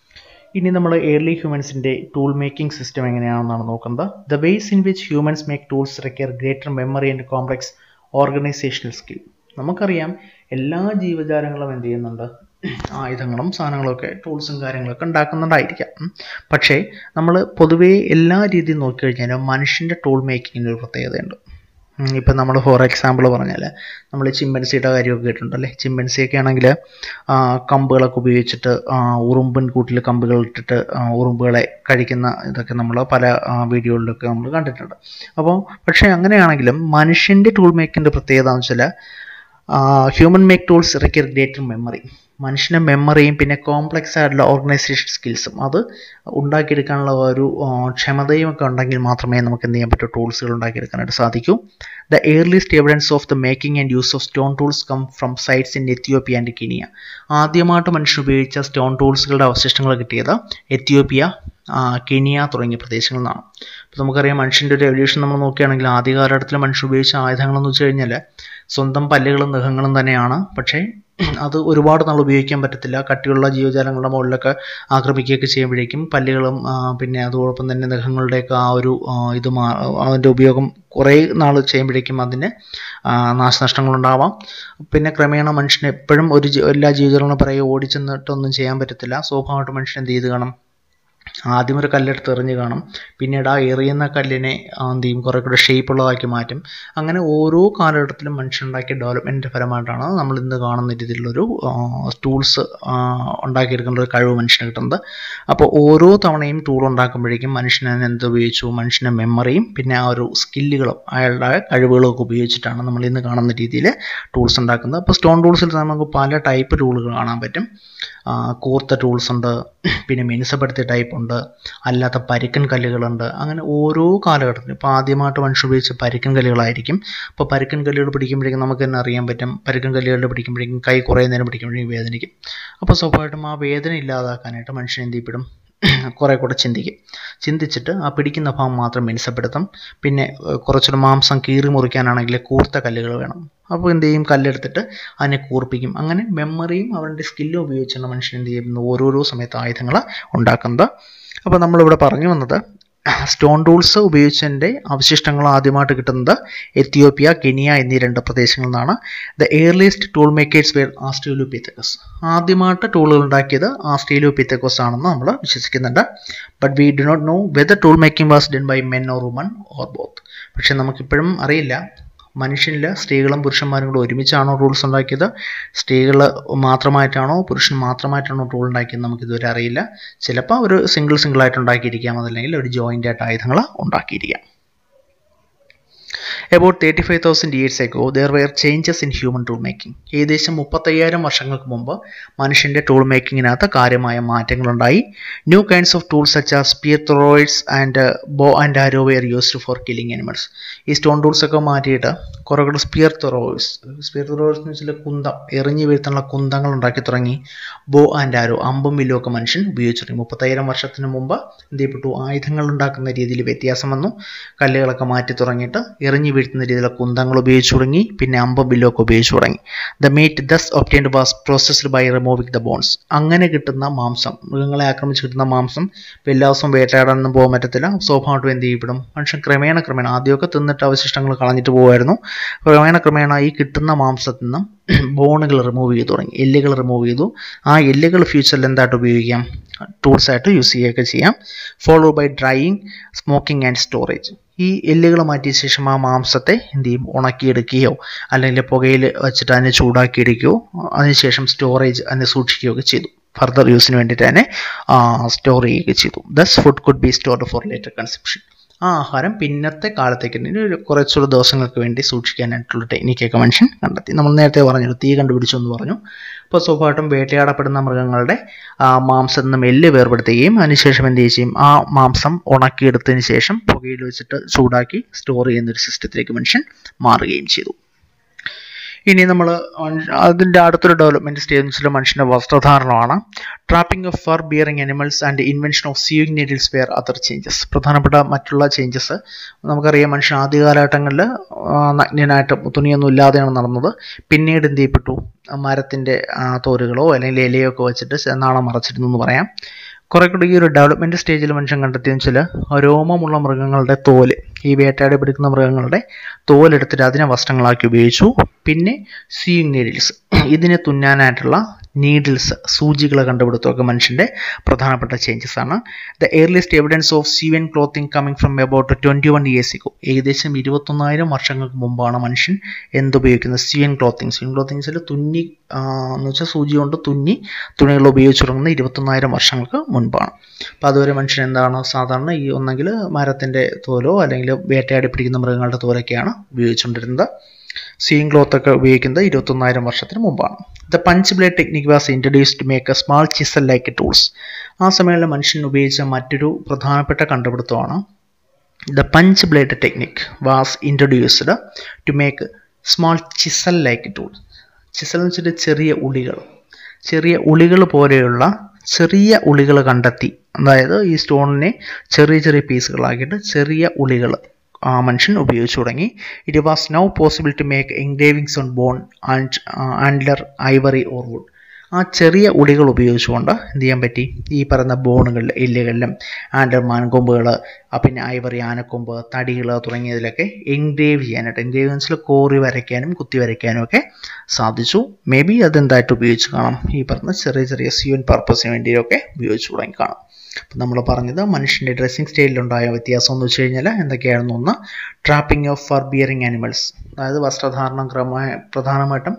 ഇനി നമ്മൾ ഏർലി ഹ്യൂമൻസിൻ്റെ ടൂൾ മേക്കിംഗ് സിസ്റ്റം എങ്ങനെയാണെന്നാണ് നോക്കുന്നത് the ways in which humans make tools require greater memory and complex organisational skill നമുക്കറിയാം എല്ലാ ജീവജാലങ്ങളും എന്ത് ചെയ്യുന്നുണ്ട് ആയുധങ്ങളും സാധനങ്ങളൊക്കെ ടൂൾസും കാര്യങ്ങളൊക്കെ ഉണ്ടാക്കുന്നുണ്ടായിരിക്കാം പക്ഷേ നമ്മൾ പൊതുവേ എല്ലാ രീതിയും നോക്കിക്കഴിഞ്ഞാലും മനുഷ്യൻ്റെ ടൂൾ മേക്കിങ്ങിന് ഒരു പ്രത്യേകതയുണ്ട് ഇപ്പം നമ്മൾ ഫോർ എക്സാമ്പിൾ പറഞ്ഞാൽ നമ്മൾ ചിമ്പൻസിയുടെ കാര്യമൊക്കെ കേട്ടിട്ടുണ്ടല്ലേ ചിമ്പൻസിയൊക്കെ ആണെങ്കിൽ കമ്പുകളൊക്കെ ഉപയോഗിച്ചിട്ട് ആ, ഉറുമ്പൻ കൂട്ടിൽ കമ്പുകൾ ഇട്ടിട്ട് ആ, ഉറുമ്പുകളെ കഴിക്കുന്ന ഇതൊക്കെ നമ്മൾ പല ആ, വീഡിയോകളിലൊക്കെ നമ്മൾ കണ്ടിട്ടുണ്ട് അപ്പോൾ പക്ഷേ അങ്ങനെയാണെങ്കിലും മനുഷ്യൻ്റെ ടൂൾ മേക്കിൻ്റെ പ്രത്യേകത എന്ന് വെച്ചാൽ human make tools require greater memory മനുഷ്യൻ്റെ മെമ്മറിയും പിന്നെ കോംപ്ലക്സ് ആയിട്ടുള്ള ഓർഗനൈസേഷൻ സ്കിൽസും അത് ഉണ്ടാക്കിയെടുക്കാനുള്ള ഒരു ആ, ക്ഷമതയും ഒക്കെ ഉണ്ടെങ്കിൽ മാത്രമേ നമുക്ക് എന്ത് ചെയ്യാൻ പറ്റൂ ടൂൾസുകൾ ഉണ്ടാക്കിയെടുക്കാനായിട്ട് സാധിക്കൂ the earliest evidence of the making and use of stone tools come from sites in Ethiopia and Kenya ആദ്യമായിട്ട് മനുഷ്യൻ ഉപയോഗിച്ച സ്റ്റോൺ ടൂൾസുകളുടെ അവശിഷ്ടങ്ങൾ കിട്ടിയത് എത്യോപ്യ ആ, കെനിയ തുടങ്ങിയ പ്രദേശങ്ങളിൽ നിന്നാണ് അപ്പോൾ നമുക്കറിയാം മനുഷ്യൻ്റെ ഒരു എവല്യൂഷൻ നമ്മൾ നോക്കുകയാണെങ്കിൽ ആദ്യ കാലഘട്ടത്തിൽ മനുഷ്യൻ ഉപയോഗിച്ച ആയുധങ്ങളെന്ന് വെച്ച് കഴിഞ്ഞാൽ സ്വന്തം പല്ലുകളും നഖങ്ങളും തന്നെയാണ് പക്ഷേ അത് ഒരുപാട് നാൾ ഉപയോഗിക്കാൻ പറ്റത്തില്ല കട്ടിയുള്ള ജീവജാലങ്ങളുടെ മുകളിലൊക്കെ ആക്രമിക്കുകയൊക്കെ ചെയ്യുമ്പോഴേക്കും പല്ലുകളും ആ, പിന്നെ അതോടൊപ്പം തന്നെ നഖങ്ങളുടെയൊക്കെ ആ ഒരു ആ, ഇത് മാ അതിൻ്റെ ഉപയോഗം കുറേ നാൾ ചെയ്യുമ്പോഴേക്കും അതിന് ആ, നാശനഷ്ടങ്ങളുണ്ടാവാം പിന്നെ ക്രമേണ മനുഷ്യന് എപ്പോഴും ഒരു ജീ- എല്ലാ ജീവജാലങ്ങളും പിറകെ ഓടിച്ചെന്നിട്ടൊന്നും ചെയ്യാൻ പറ്റത്തില്ല സ്വാഭാവികമായിട്ട് മനുഷ്യൻ എന്ത് ചെയ്ത് കാണും ആദ്യം ഒരു കല്ലെടുത്ത് എറിഞ്ഞ് കാണും പിന്നീട് ആ എറിയുന്ന കല്ലിനെ ആ, എന്ത് ചെയ്യും കുറേ കൂടെ ഷേപ്പ് ഉള്ളതാക്കി മാറ്റും അങ്ങനെ ഓരോ കാലഘട്ടത്തിലും മനുഷ്യനുണ്ടാക്കിയ ഡെവലപ്മെൻറ്റിൻ്റെ ഫലമായിട്ടാണ് നമ്മൾ ഇന്ന് കാണുന്ന രീതിയിലുള്ളൊരു ടൂൾസ് ഉണ്ടാക്കിയെടുക്കേണ്ട ഒരു കഴിവ് മനുഷ്യന് കിട്ടുന്നത് അപ്പോൾ ഓരോ തവണയും ടൂൾ ഉണ്ടാക്കുമ്പോഴേക്കും മനുഷ്യൻ അതിന് എന്ത് ഉപയോഗിച്ചു മനുഷ്യൻ്റെ മെമ്മറിയും പിന്നെ ആ ഒരു സ്കില്ലുകളും അയാളുടെ കഴിവുകളും ഒക്കെ ഉപയോഗിച്ചിട്ടാണ് നമ്മൾ ഇന്ന് കാണുന്ന രീതിയിൽ ടൂൾസ് ഉണ്ടാക്കുന്നത് അപ്പോൾ സ്റ്റോൺ ടൂൾസിൽ തന്നെ നമുക്ക് പല ടൈപ്പ് ടൂളുകൾ കാണാൻ പറ്റും ആ, കൂർത്ത ടൂൾസ് ഉണ്ട് പിന്നെ മിനുസപ്പെടുത്തിയ ടൈപ്പ് ഉണ്ട് അല്ലാത്ത പരുക്കൻ കല്ലുകളുണ്ട് അങ്ങനെ ഓരോ കാലഘട്ടത്തിലും ഇപ്പോൾ ആദ്യമായിട്ട് മനുഷ്യൻ ഉപയോഗിച്ച പരുക്കൻ കല്ലുകളായിരിക്കും അപ്പോൾ പരുക്കൻ കല്ലുകൾ പിടിക്കുമ്പോഴേക്കും നമുക്ക് തന്നെ അറിയാൻ പറ്റും പരുക്കൻ കല്ലുകളിൽ പിടിക്കുമ്പോഴേക്കും കൈ കുറേ നേരം പിടിക്കുമ്പോഴേക്കും വേദനിക്കും അപ്പോൾ സ്വാഭാവികമായിട്ടും ആ വേദന ഇല്ലാതാക്കാനായിട്ട് മനുഷ്യൻ എന്ത് ചെയ്യപ്പെടും കുറേ കൂടെ ചിന്തിക്കും ചിന്തിച്ചിട്ട് ആ പിടിക്കുന്ന ഭാഗം മാത്രം മിനുസപ്പെടുത്തും പിന്നെ ഏഹ്, കുറച്ചുകൂടെ മാംസം കീറി മുറിക്കാനാണെങ്കിൽ കൂർത്ത കല്ലുകൾ വേണം അപ്പോൾ എന്ത് ചെയ്യും കല്ലെടുത്തിട്ട് അതിനെ കൂർപ്പിക്കും അങ്ങനെ മെമ്മറിയും അവരുടെ സ്കില്ലും ഉപയോഗിച്ചാണ് മനുഷ്യൻ എന്ത് ചെയ്യുന്നത് ഓരോരോ സമയത്ത് ആയുധങ്ങൾ ഉണ്ടാക്കുന്നത് അപ്പോൾ നമ്മളിവിടെ പറഞ്ഞു വന്നത് സ്റ്റോൺ ടൂൾസ് ഉപയോഗിച്ചതിൻ്റെ അവശിഷ്ടങ്ങൾ ആദ്യമായിട്ട് കിട്ടുന്നത് എത്യോപ്യ കെനിയ എന്നീ രണ്ട് പ്രദേശങ്ങളിൽ നിന്നാണ് the earliest tool makers were Australopithecus ആദ്യമായിട്ട് ടൂളുകൾ ഉണ്ടാക്കിയത് ആസ്ട്രേലിയോപിത്തക്കസ് ആണെന്ന് നമ്മൾ വിശ്വസിക്കുന്നുണ്ട് but we do not know whether tool making was done by men or women or both പക്ഷെ നമുക്കിപ്പോഴും അറിയില്ല മനുഷ്യനിൽ സ്ത്രീകളും പുരുഷന്മാരും കൂടെ ഒരുമിച്ചാണോ റൂൾസ് ഉണ്ടാക്കിയത് സ്ത്രീകൾ മാത്രമായിട്ടാണോ പുരുഷൻ മാത്രമായിട്ടാണോ റൂൾ ഉണ്ടാക്കിയത് നമുക്ക് ഇതുവരെ അറിയില്ല ചിലപ്പോൾ ഒരു സിംഗിൾ സിംഗിൾ ആയിട്ട് ഉണ്ടാക്കിയിരിക്കാം അതല്ലെങ്കിൽ ഒരു ജോയിൻ്റ് ആയിട്ട് ആയുധങ്ങൾ ഉണ്ടാക്കിയിരിക്കാം about thirty five thousand years ago there were changes in human tool making ഏകദേശം മുപ്പത്തയ്യായിരം വർഷങ്ങൾക്ക് മുമ്പ് മനുഷ്യൻ്റെ ടൂൾ മേക്കിങ്ങിനകത്ത് കാര്യമായ മാറ്റങ്ങളുണ്ടായി new kinds of tools such are spear throwers and bow and arrow were used for killing animals ഈ stone tools ഒക്കെ മാറ്റിയിട്ട് കുറേ കൂടെ സ്പിയർ ത്രോയിഡ്സ് സ്പിയർ ത്രോയിഡ്സ് എന്ന് വെച്ചാൽ കുന്തം എറിഞ്ഞു വീഴ്ത്താനുള്ള കുന്തങ്ങൾ ഉണ്ടാക്കി തുടങ്ങി ബോ ആൻഡ് ആരോ അമ്പും വില്ലും ഒക്കെ മനുഷ്യൻ ഉപയോഗിച്ചു തുടങ്ങി മുപ്പത്തയ്യായിരം വർഷത്തിന് മുമ്പ് എന്ത് ചെയ്യപ്പെട്ടു ആയുധങ്ങൾ ഉണ്ടാക്കുന്ന രീതിയിൽ വ്യത്യാസം വന്നു കല്ലുകളൊക്കെ മാറ്റി തുടങ്ങിയിട്ട് എറിഞ്ഞു വീഴ്ത്തുന്ന രീതിയിലുള്ള കുന്തങ്ങൾ ഉപയോഗിച്ചു തുടങ്ങി പിന്നെ അമ്പും വില്ലും ഒക്കെ ഉപയോഗിച്ചു തുടങ്ങി the meat thus obtained was processed by removing the bones അങ്ങനെ കിട്ടുന്ന മാംസം മൃഗങ്ങളെ ആക്രമിച്ച് കിട്ടുന്ന മാംസം ഇപ്പോൾ എല്ലാ ദിവസവും വേട്ടയാടാനൊന്നും പോകാൻ പറ്റത്തില്ല സ്വാഭാവികമായിട്ടും എന്ത് ചെയ്യപ്പെടും മനുഷ്യൻ ക്രമേണ ക്രമേണ ആദ്യമൊക്കെ തിന്നിട്ട് അവശിഷ്ടങ്ങൾ കളഞ്ഞിട്ട് പോകുമായിരുന്നു ക്രമേണ ക്രമേണ ഈ കിട്ടുന്ന മാംസത്തിൽ നിന്നും ബോണുകൾ റിമൂവ് ചെയ്തു തുടങ്ങി എല്ലുകൾ റിമൂവ് ചെയ്തു ആ എല്ലുകൾ ഫ്യൂച്ചറിൽ എന്തായിട്ട് ഉപയോഗിക്കാം ടൂൾസ് ആയിട്ട് യൂസ് ചെയ്യുകയൊക്കെ ചെയ്യാം follow by drying smoking and storage ഈ എല്ലുകൾ മാറ്റിയ ശേഷം ആ മാംസത്തെ എന്ത് ചെയ്യും ഉണക്കിയെടുക്കുകയോ അല്ലെങ്കിൽ പുകയിൽ വെച്ചിട്ട് അതിനെ ചൂടാക്കിയെടുക്കുകയോ അതിനുശേഷം സ്റ്റോറേജ് അതിനെ സൂക്ഷിക്കുകയോ ഒക്കെ ചെയ്തു ഫർദർ യൂസിന് വേണ്ടിയിട്ട് തന്നെ സ്റ്റോർ ചെയ്യുകയൊക്കെ ചെയ്തു thus food could be stored for later consumption ആ ആഹാരം പിന്നത്തെ കാലത്തേക്ക് ഇനി ഒരു കുറച്ചുകൂടെ ദിവസങ്ങൾക്ക് വേണ്ടി സൂക്ഷിക്കാനായിട്ടുള്ള ടെക്നിക്കൊക്കെ മനുഷ്യൻ കണ്ടെത്തി നമ്മൾ നേരത്തെ പറഞ്ഞു തീ കണ്ടുപിടിച്ചു എന്ന് പറഞ്ഞു അപ്പോൾ സ്വാഭാവികമായിട്ടും വേട്ടയാടപ്പെടുന്ന മൃഗങ്ങളുടെ ആ മാംസത്തിൽ നിന്നും എല്ല് വേർപെടുത്തുകയും അതിനുശേഷം എന്ത് ചെയ്യും ആ മാംസം ഉണക്കിയെടുത്തതിന് ശേഷം പുകയിൽ വെച്ചിട്ട് ചൂടാക്കി സ്റ്റോർ ചെയ്യുന്ന ഒരു സിസ്റ്റത്തിലേക്ക് മനുഷ്യൻ മാറുകയും ചെയ്തു ഇനി നമ്മൾ അതിൻ്റെ അടുത്തൊരു ഡെവലപ്മെൻറ്റ് സ്റ്റേജിൽ മനുഷ്യൻ്റെ വസ്ത്രധാരണമാണ് trapping of fur bearing animals and invention of sewing needles were other changes പ്രധാനപ്പെട്ട മറ്റുള്ള ചേഞ്ചസ് നമുക്കറിയാം മനുഷ്യൻ ആദ്യ കാലഘട്ടങ്ങളിൽ നഗ്നനായിട്ട് തുണിയൊന്നും ഇല്ലാതെയാണ് നടന്നത് പിന്നീട് എന്ത് ചെയ്യപ്പെട്ടു മരത്തിൻ്റെ തോലുകളോ അല്ലെങ്കിൽ ഇലയോ ഒക്കെ വെച്ചിട്ട് നാളം മറച്ചിരുന്നു എന്ന് പറയാം കുറെ കൂടി ഈ ഒരു ഡെവലപ്മെൻറ്റ് സ്റ്റേജിൽ മനുഷ്യൻ കണ്ടെത്തിയെന്ന് വെച്ചാൽ രോമമുള്ള മൃഗങ്ങളുടെ തോല് ഈ വേട്ടയാടി പിടിക്കുന്ന മൃഗങ്ങളുടെ തോലെടുത്തിട്ട് അതിനെ വസ്ത്രങ്ങളാക്കി ഉപയോഗിച്ചു പിന്നെ സീയിങ് നീഡിൽസ് ഇതിനെ തുന്നാനായിട്ടുള്ള നീഡിൽസ് സൂചികൾ കണ്ടുപിടുത്തമൊക്കെ മനുഷ്യൻ്റെ പ്രധാനപ്പെട്ട ചേഞ്ചസ് ആണ് the earliest evidence of sewn clothing coming from about twenty one years ago ഏകദേശം ഇരുപത്തൊന്നായിരം വർഷങ്ങൾക്ക് മുമ്പാണ് മനുഷ്യൻ എന്തുപയോഗിക്കുന്നത് സീവൻ ക്ലോത്തിങ് സീവൻ ക്ലോത്തിങ്സിൽ തുന്നി എന്ന് വെച്ചാൽ സൂചി കൊണ്ട് തുന്നി തുണികൾ ഉപയോഗിച്ച് തുടങ്ങുന്നത് ഇരുപത്തൊന്നായിരം വർഷങ്ങൾക്ക് മുൻപാണ് അപ്പോൾ അതുവരെ മനുഷ്യൻ എന്താണ് സാധാരണ ഈ ഒന്നെങ്കിൽ മരത്തിൻ്റെ തോലോ അല്ലെങ്കിൽ വേട്ടയാടി പിടിക്കുന്ന മൃഗങ്ങളുടെ തോലൊക്കെയാണ് ഉപയോഗിച്ചുകൊണ്ടിരുന്നത് സീയിങ് ക്ലോത്ത് ഒക്കെ ഉപയോഗിക്കുന്നത് ഇരുപത്തൊന്നായിരം വർഷത്തിന് മുമ്പാണ് the punch blade technique was introduce to make a small chisel like tools ആ സമയങ്ങളിൽ മനുഷ്യൻ ഉപയോഗിച്ച മറ്റൊരു പ്രധാനപ്പെട്ട കണ്ടുപിടുത്തമാണ് the punch blade technique was introduced to make small chisel like tool chisel എന്ന് വെച്ചിട്ട് ചെറിയ ഉളികൾ ചെറിയ ഉളികൾ പോലെയുള്ള ചെറിയ ഉളികൾ കണ്ടെത്തി അതായത് ഈ സ്റ്റോണിനെ ചെറിയ ചെറിയ പീസുകളാക്കിയിട്ട് ചെറിയ ഉളികൾ ആ മനുഷ്യൻ ഉപയോഗിച്ചു തുടങ്ങി it was now possible to make engravings on bone and antler ivory or wood ആ ചെറിയ ഉളികൾ ഉപയോഗിച്ചുകൊണ്ട് എന്ത് ചെയ്യാൻ പറ്റി ഈ പറയുന്ന ബോണുകളിൽ എല്ലുകളിലും ആൻഡർ മാൻകൊമ്പുകൾ പിന്നെ ഐവറി ആനക്കൊമ്പ് തടികൾ തുടങ്ങിയതിലൊക്കെ എൻഗ്രേവ് ചെയ്യാനായിട്ട് എൻഗ്രേവ് മീൻസിൽ കോറി വരയ്ക്കാനും കുത്തി വരയ്ക്കാനും ഒക്കെ സാധിച്ചു മേ ബി അതെന്തായിട്ട് ഉപയോഗിച്ച് കാണാം ഈ പറഞ്ഞ ചെറിയ ചെറിയ സിയൻ പർപ്പസിന് വേണ്ടിയൊക്കെ ഉപയോഗിച്ച് തുടങ്ങി കാണാം അപ്പം നമ്മൾ പറഞ്ഞത് മനുഷ്യൻ്റെ ഡ്രസ്സിങ് സ്റ്റൈലിലുണ്ടായ വ്യത്യാസം എന്ന് വെച്ച് കഴിഞ്ഞാൽ എന്തൊക്കെയായിരുന്നു ഒന്ന് trapping of fur bearing animals അതായത് വസ്ത്രധാരണം ക്രമമായ പ്രധാനമായിട്ടും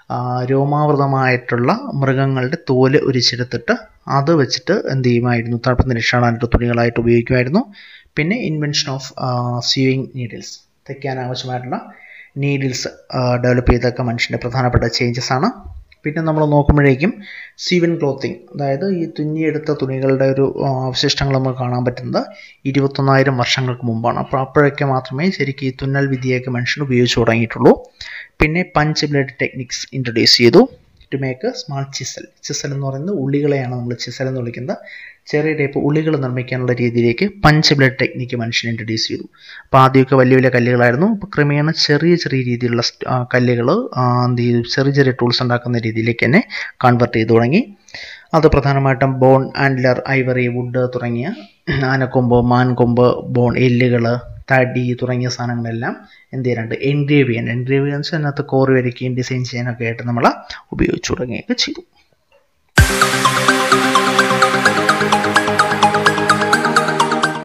രോമാവൃതമായിട്ടുള്ള മൃഗങ്ങളുടെ തോല് ഉരിച്ചെടുത്തിട്ട് അത് വെച്ചിട്ട് എന്ത് ചെയ്യുമായിരുന്നു തണുപ്പ് നിരീക്ഷണമായിട്ട് തുണികളായിട്ട് ഉപയോഗിക്കുമായിരുന്നു പിന്നെ ഇൻവെൻഷൻ ഓഫ് സീവിങ് നീഡിൽസ് തയ്ക്കാൻ ആവശ്യമായിട്ടുള്ള നീഡിൽസ് ഡെവലപ്പ് ചെയ്തൊക്കെ മനുഷ്യൻ്റെ പ്രധാനപ്പെട്ട ചേഞ്ചസ് ആണ് പിന്നെ നമ്മൾ നോക്കുമ്പോഴേക്കും സീവൻ ക്ലോത്തിങ് അതായത് ഈ തുന്നിയെടുത്ത തുണികളുടെ ഒരു അവശിഷ്ടങ്ങൾ നമുക്ക് കാണാൻ പറ്റുന്നത് ഇരുപത്തൊന്നായിരം വർഷങ്ങൾക്ക് മുമ്പാണ് അപ്പോൾ അപ്പോഴൊക്കെ മാത്രമേ ശരിക്കും ഈ തുന്നൽ വിദ്യയൊക്കെ മനുഷ്യൻ ഉപയോഗിച്ച് തുടങ്ങിയിട്ടുള്ളൂ പിന്നെ പഞ്ച് ബ്ലേഡ് ടെക്നിക്സ് ഇൻട്രൊഡ്യൂസ് ചെയ്തു to make small chisel chisel എന്ന് പറയുന്നത് ഉള്ളികളെയാണ് നമ്മൾ ചിസൽ എന്ന് വിളിക്കുന്നത് ചെറിയ ടൈപ്പ് ഉള്ളികൾ നിർമ്മിക്കാനുള്ള രീതിയിലേക്ക് പഞ്ച് ബ്ലേഡ് ടെക്നിക്ക് മനുഷ്യൻ ഇൻട്രൊഡ്യൂസ് ചെയ്തു അപ്പോൾ ആദ്യമൊക്കെ വലിയ വലിയ കല്ലുകളായിരുന്നു അപ്പോൾ ക്രമേണ ചെറിയ ചെറിയ രീതിയിലുള്ള കല്ലുകൾ എന്ത് ചെയ്തു ചെറിയ ചെറിയ ടൂൾസ് ഉണ്ടാക്കുന്ന രീതിയിലേക്ക് തന്നെ കൺവെർട്ട് ചെയ്തു തുടങ്ങി അത് പ്രധാനമായിട്ടും ബോൺ ആൻഡ്ലർ ഐവറി വുഡ് തുടങ്ങിയ ആനക്കൊമ്പ് മാൻകൊമ്പ് ബോൺ എല്ലുകൾ തടി തുടങ്ങിയ സാധനങ്ങളെല്ലാം എന്ത് ചെയ്യാനുണ്ട് എൻഗ്രേവ് ചെയ്യാൻ എൻഗ്രേവ് ചെയ്യാൻ വെച്ചാൽ അതിനകത്ത് കോറി വരയ്ക്കുകയും ഡിസൈൻ ചെയ്യാനൊക്കെ ആയിട്ട് നമ്മൾ ഉപയോഗിച്ചു തുടങ്ങുകയൊക്കെ ചെയ്തു